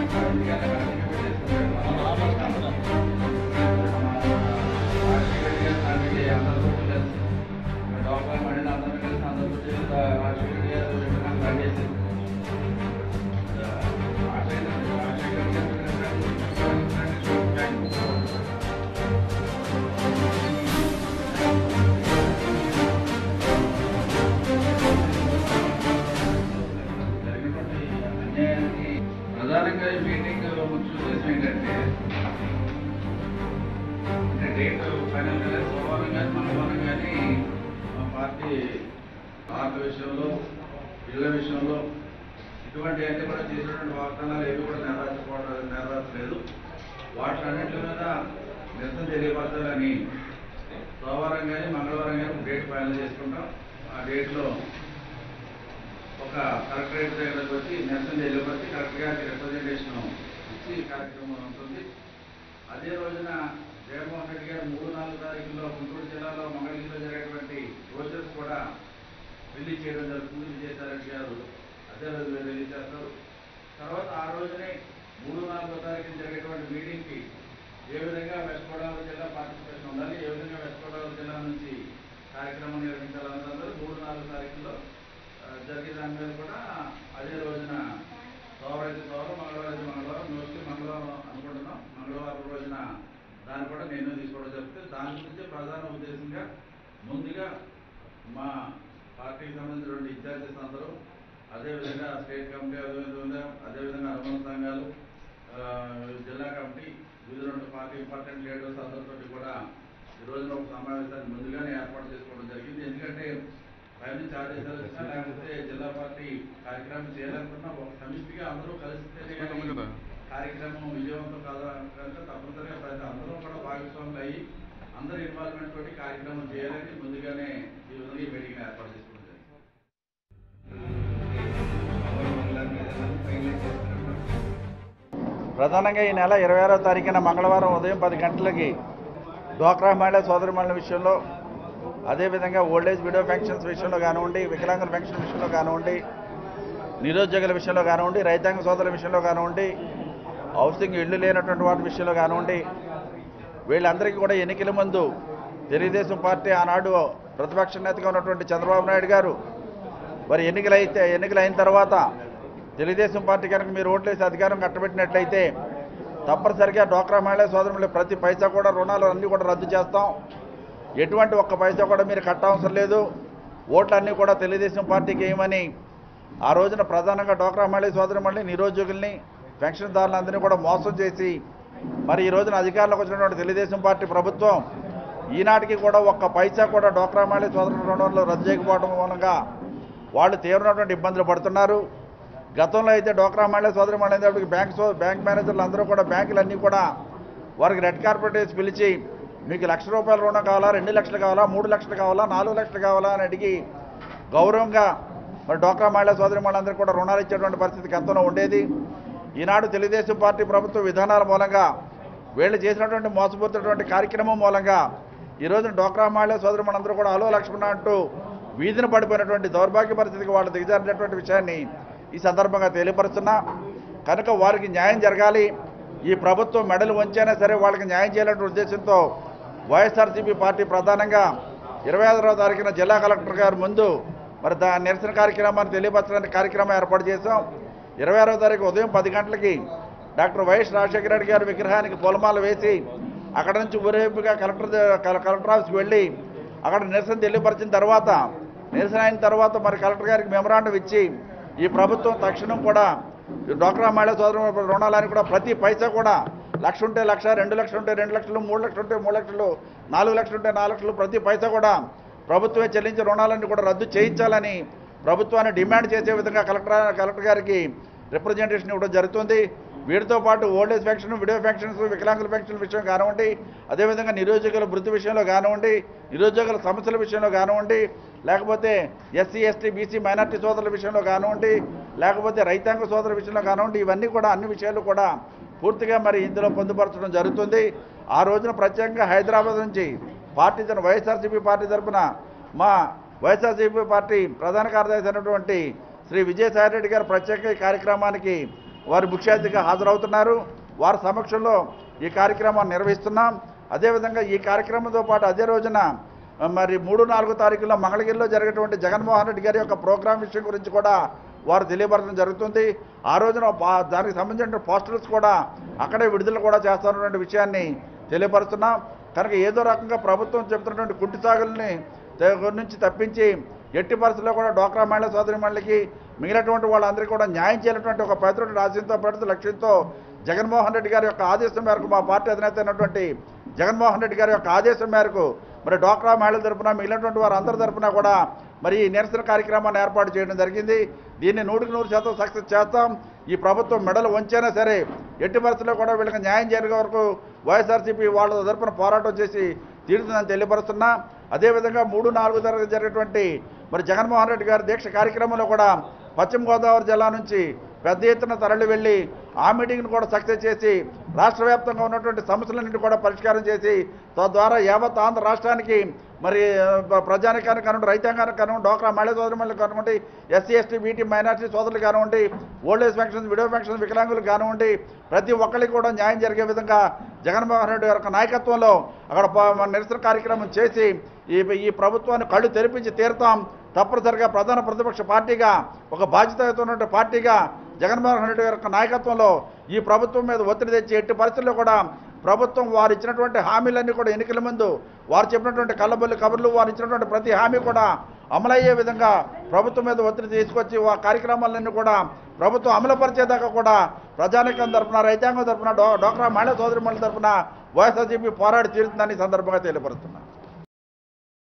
జరిగినటువంటి అన్యాయానికి ప్రధానంగా ఈ మీటింగ్ ముఖ్య ఉద్దేశం ఏంటంటే అంటే డేట్ ఫైనల్ గా సోమవారం కానీ మంగళవారం కానీ మా పార్టీ ఆర్ల విషయంలో ఇళ్ల విషయంలో ఇటువంటి అన్ని కూడా చేసినటువంటి వాగ్దానాలు ఏవి కూడా నెరవేర్చకపోవడం నెరవేర్చలేదు వాటిలన్నింటి మీద నిరసన తెలియపరచాలని సోమవారం కానీ మంగళవారం కానీ డేట్ ఫైనల్ చేసుకుంటాం ఆ డేట్లో ఒక కలెక్టరేట్ దగ్గరకు వచ్చి నిరసన తెలియపరిచి కలెక్టర్ గారికి రిప్రజెంటేషన్ ఇచ్చి కార్యక్రమం ఉంటుంది అదే రోజున జగన్మోహన్ రెడ్డి గారు మూడు నాలుగు తారీఖుల్లో గుంటూరు జిల్లాలో మంగళగిరిలో జరిగేటువంటి రోజెస్ కూడా రిలీజ్ చేయడం జరుగుతుంది విజయసాయి రెడ్డి గారు అదే రోజు రిలీజ్ చేస్తారు తర్వాత ఆ రోజునే మూడు నాలుగో తారీఖున జరిగేటువంటి మీటింగ్కి ఏ విధంగా వెస్ట్ గోదావరి జిల్లా పార్టిసిపేషన్ ఉండాలి ఏ విధంగా వెస్ట్ గోదావరి జిల్లా నుంచి కార్యక్రమం నిర్వహించాలన్నది మూడు నాలుగు తారీఖుల్లో ఆ, జరిగే దాని మీద కూడా అదే రోజున సోమవారం అయితే సోమవారం మంగళవారం అయితే మంగళవారం మోస్ట్లీ మంగళవారం అనుకుంటున్నాం మంగళవారం రోజున దాన్ని కూడా నేను తీసుకోవడం చెప్తే దాని గురించి ప్రధాన ఉద్దేశంగా ముందుగా మా పార్టీకి సంబంధించినటువంటి ఇన్ఛార్జెస్ అందరూ అదేవిధంగా స్టేట్ కమిటీ అదేవిధంగా అదేవిధంగా అనుబంధ సంఘాలు ఆ, జిల్లా కమిటీ వివిధ రెండు పార్టీ ఇంపార్టెంట్ లీడర్స్ అందరితో కూడా ఈ రోజున ఒక సమావేశాన్ని ముందుగానే ఏర్పాటు చేసుకోవడం జరిగింది ఎందుకంటే పై నుంచి ఆదేశాలు వచ్చినా లేకపోతే జిల్లా పార్టీ కార్యక్రమం చేయాలనుకున్నా ఒక సమిష్టిగా అందరూ కలిస్తేనే కానీ కార్యక్రమం విజయవంతం కాదా కనుక తప్పనిసరిగా ప్రతి అందరూ కూడా భాగస్వాములు అయ్యి అందరి ఇన్వాల్వ్మెంట్ తోటి కార్యక్రమం చేయాలని ముందుగానే ఈ విధంగా ఈ మీటింగ్ ఏర్పాటు చేసుకోవడం జరిగింది ప్రధానంగా ఈ నెల ఇరవై ఆరో తారీఖున మంగళవారం ఉదయం పది గంటలకి డ్వాక్రా మహిళా సోదరి మహిళల విషయంలో అదేవిధంగా ఓల్డేజ్ విడో పెన్షన్స్ విషయంలో కానివ్వండి వికలాంగుల పెన్షన్ విషయంలో కానివ్వండి నిరుద్యోగుల విషయంలో కానివ్వండి రైతాంగ సోదరుల విషయంలో కానివ్వండి హౌసింగ్ ఇళ్ళు లేనటువంటి వాటి విషయంలో కానివ్వండి వీళ్ళందరికీ కూడా ఎన్నికల ముందు తెలుగుదేశం పార్టీ ఆనాడు ప్రతిపక్ష నేతగా ఉన్నటువంటి చంద్రబాబు నాయుడు గారు మరి ఎన్నికలైతే ఎన్నికలు అయిన తర్వాత తెలుగుదేశం పార్టీ కనుక మీరు ఓట్లేసి అధికారం కట్టబెట్టినట్లయితే తప్పనిసరిగా డోక్రా మహిళా సోదరులు ప్రతి పైసా కూడా రుణాలు అన్నీ కూడా రద్దు చేస్తాం ఎటువంటి ఒక్క పైసా కూడా మీరు కట్టవసరం లేదు ఓట్లన్నీ కూడా తెలుగుదేశం పార్టీకి వేయమని ఆ రోజున ప్రధానంగా డోక్రా మహిళా సోదరు మళ్ళీ నిరుద్యోగుల్ని పెన్షన్దారులందరినీ కూడా మోసం చేసి మరి ఈ రోజున అధికారంలోకి వచ్చినటువంటి తెలుగుదేశం పార్టీ ప్రభుత్వం ఈనాటికి కూడా ఒక్క పైసా కూడా డోక్రా మహిళా సోదరుల రుణంలో రద్దు చేయకపోవడం మూలంగా వాళ్ళు తీవ్రమైనటువంటి ఇబ్బందులు పడుతున్నారు గతంలో అయితే డోక్రా మహిళా సోదరి మహిళ బ్యాంక్ సో బ్యాంక్ మేనేజర్లు అందరూ కూడా బ్యాంకులు అన్నీ కూడా వారికి రెడ్ కార్పెట్ వేసి పిలిచి మీకు లక్ష రూపాయల రుణం కావాలా రెండు లక్షలు కావాలా మూడు లక్షలు కావాలా నాలుగు లక్షలు కావాలా అని అడిగి గౌరవంగా మరి డోక్రా మహిళా సోదరి మహిళలందరూ కూడా రుణాలు ఇచ్చేటువంటి పరిస్థితి గతంలో ఉండేది ఈనాడు తెలుగుదేశం పార్టీ ప్రభుత్వ విధానాల మూలంగా వీళ్ళు చేసినటువంటి మోసపోతున్నటువంటి కార్యక్రమం మూలంగా ఈ రోజున డోక్రా మహిళా సోదరి మనందరూ కూడా హలో లక్ష్మణ అంటూ వీధిన పడిపోయినటువంటి దౌర్భాగ్య పరిస్థితికి వాళ్ళు దిగజారినటువంటి విషయాన్ని ఈ సందర్భంగా తెలియపరుస్తున్నా కనుక వారికి న్యాయం జరగాలి ఈ ప్రభుత్వం మెడలు వంచైనా సరే వాళ్ళకి న్యాయం చేయాలనే ఉద్దేశంతో వైఎస్ఆర్సీపీ పార్టీ ప్రధానంగా ఇరవై ఐదవ తారీఖున జిల్లా కలెక్టర్ గారి ముందు మరి దా నిరసన కార్యక్రమాన్ని తెలియపరచడానికి కార్యక్రమం ఏర్పాటు చేశాం ఇరవై ఆరో తారీఖు ఉదయం పది గంటలకి డాక్టర్ వైఎస్ రాజశేఖర రెడ్డి గారి విగ్రహానికి పూలమాల వేసి అక్కడ నుంచి ఊరేపుగా కలెక్టర్ ద- కల- కలెక్టర్ ఆఫీస్కి వెళ్ళి అక్కడ నిరసన తెలియపరిచిన తర్వాత నిరసన అయిన తర్వాత మరి కలెక్టర్ గారికి మెమరాండం ఇచ్చి ఈ ప్రభుత్వం తక్షణం కూడా ఈ డ్వాక్రా మహిళా సోదరు రుణాలని కూడా ప్రతి పైసా కూడా లక్ష ఉంటే లక్ష రెండు లక్షలు ఉంటే రెండు లక్షలు మూడు లక్షలు ఉంటే మూడు లక్షలు నాలుగు లక్షలు ఉంటే నాలుగు లక్షలు ప్రతి పైసా కూడా ప్రభుత్వమే చెల్లించే రుణాలన్నీ కూడా రద్దు చేయించాలని ప్రభుత్వాన్ని డిమాండ్ చేసే విధంగా కలెక్టర్ కలెక్టర్ గారికి రిప్రజెంటేషన్ ఇవ్వడం జరుగుతుంది వీటితో పాటు old age pension widow pensions వికలాంగుల పెన్షన్ విషయం కానివ్వండి అదేవిధంగా నిరుద్యోగుల వృత్తి విషయంలో కానివ్వండి నిరుద్యోగుల సమస్యల విషయంలో కానివ్వండి లేకపోతే ఎస్సీ ఎస్టీ బీసీ మైనార్టీ సోదరుల విషయంలో కానివ్వండి లేకపోతే రైతాంగ సోదరుల విషయంలో కానివ్వండి ఇవన్నీ కూడా అన్ని విషయాలు కూడా పూర్తిగా మరి ఇందులో పొందుపరచడం జరుగుతుంది ఆ రోజున ప్రత్యేకంగా హైదరాబాద్ నుంచి పార్టీ తరఫున వైఎస్ఆర్సీపీ పార్టీ తరఫున మా వైఎస్ఆర్సీపీ పార్టీ ప్రధాన కార్యదర్శి అయినటువంటి శ్రీ విజయసాయి రెడ్డి గారు ప్రత్యేక ఈ కార్యక్రమానికి వారి ముఖ్య అతిథిగా హాజరవుతున్నారు వారి సమక్షంలో ఈ కార్యక్రమాన్ని నిర్వహిస్తున్నాం అదేవిధంగా ఈ కార్యక్రమంతో పాటు అదే రోజున మరి మూడు నాలుగు తారీఖుల్లో మంగళగిరిలో జరిగేటువంటి జగన్మోహన్ రెడ్డి గారి యొక్క ప్రోగ్రాం విషయం గురించి కూడా వారు తెలియపరచడం జరుగుతుంది ఆ రోజున పా- దానికి సంబంధించిన పోస్టర్స్ కూడా అక్కడే విడుదల కూడా చేస్తున్నటువంటి విషయాన్ని తెలియపరుస్తున్నాం కనుక ఏదో రకంగా ప్రభుత్వం చెబుతున్నటువంటి కుంటి సాగుల్ని తే- నుంచి తప్పించి ఎట్టి పరిస్థితుల్లో కూడా డోక్రా మహిళా సోదరి మహిళకి మిగిలినటువంటి వాళ్ళందరికీ కూడా న్యాయం చేయాలటువంటి ఒక పెద్దటువంటి రాజ్యంతో పెద్ద లక్ష్యంతో జగన్మోహన్ రెడ్డి గారి యొక్క ఆదేశం మేరకు మా పార్టీ అధినేత అయినటువంటి జగన్మోహన్ రెడ్డి గారి యొక్క ఆదేశం మేరకు మరి డోక్రా మహిళల తరపున మిగిలినటువంటి వారు అందరి తరపున కూడా మరి ఈ నిరసన కార్యక్రమాన్ని ఏర్పాటు చేయడం జరిగింది దీన్ని నూటికి నూరు శాతం సక్సెస్ చేస్తాం ఈ ప్రభుత్వం మెడలు వంచైనా సరే ఎట్టి పరిస్థితుల్లో కూడా వీళ్ళకి న్యాయం జరిగే వరకు వైఎస్ఆర్సీపీ వాళ్ళ తరపున పోరాటం చేసి తీరుతుందని తెలియపరుస్తున్నా అదేవిధంగా మూడు నాలుగు తరగతి జరిగేటువంటి మరి జగన్మోహన్ రెడ్డి గారి దీక్ష కార్యక్రమంలో కూడా పశ్చిమ గోదావరి జిల్లా నుంచి పెద్ద ఎత్తున తరలి వెళ్ళి ఆ మీటింగ్ను కూడా సక్సెస్ చేసి రాష్ట్ర వ్యాప్తంగా ఉన్నటువంటి సమస్యలన్నింటి కూడా పరిష్కారం చేసి తద్వారా యావత్ ఆంధ్ర రాష్ట్రానికి మరి ఆ, ప్రజానికానికి కానివ్వండి రైతాంగానికి కానివ్వండి డోక్రా మహిళా సోదరులకు కానివ్వండి ఎస్సీ ఎస్టీ బీటీ మైనార్టీ సోదరులు కానివ్వండి old age pensions widow pensions వికలాంగులు కానివ్వండి ప్రతి ఒక్కరికి కూడా న్యాయం జరిగే విధంగా జగన్మోహన్ రెడ్డి గారి యొక్క నాయకత్వంలో అక్కడ ప- నిరసన కార్యక్రమం చేసి ఈ ఈ ప్రభుత్వాన్ని కళ్ళు తెరిపించి తీరుతాం తప్పనిసరిగా ప్రధాన ప్రతిపక్ష పార్టీగా ఒక బాధ్యతయుతమైనటువంటి పార్టీగా జగన్మోహన్ రెడ్డి గారి యొక్క నాయకత్వంలో ఈ ప్రభుత్వం మీద ఒత్తిడి తెచ్చి ఎట్టి పరిస్థితుల్లో కూడా ప్రభుత్వం వారు ఇచ్చినటువంటి హామీలన్నీ కూడా ఎన్నికల ముందు వారు చెప్పినటువంటి కళ్ళబొల్లి కబుర్లు వారు ఇచ్చినటువంటి ప్రతి హామీ కూడా అమలయ్యే విధంగా ప్రభుత్వం మీద ఒత్తిడి తీసుకొచ్చి ఆ కార్యక్రమాలన్నీ కూడా ప్రభుత్వం అమలుపరిచేదాకా కూడా ప్రజానికం తరపున రైతాంగం తరపున డో డోక్రా మహిళా సోదరి మహిళల తరపున వైఎస్ఆర్సీపీ పోరాడి తీరుతుందని ఈ సందర్భంగా తెలియపరుస్తున్నా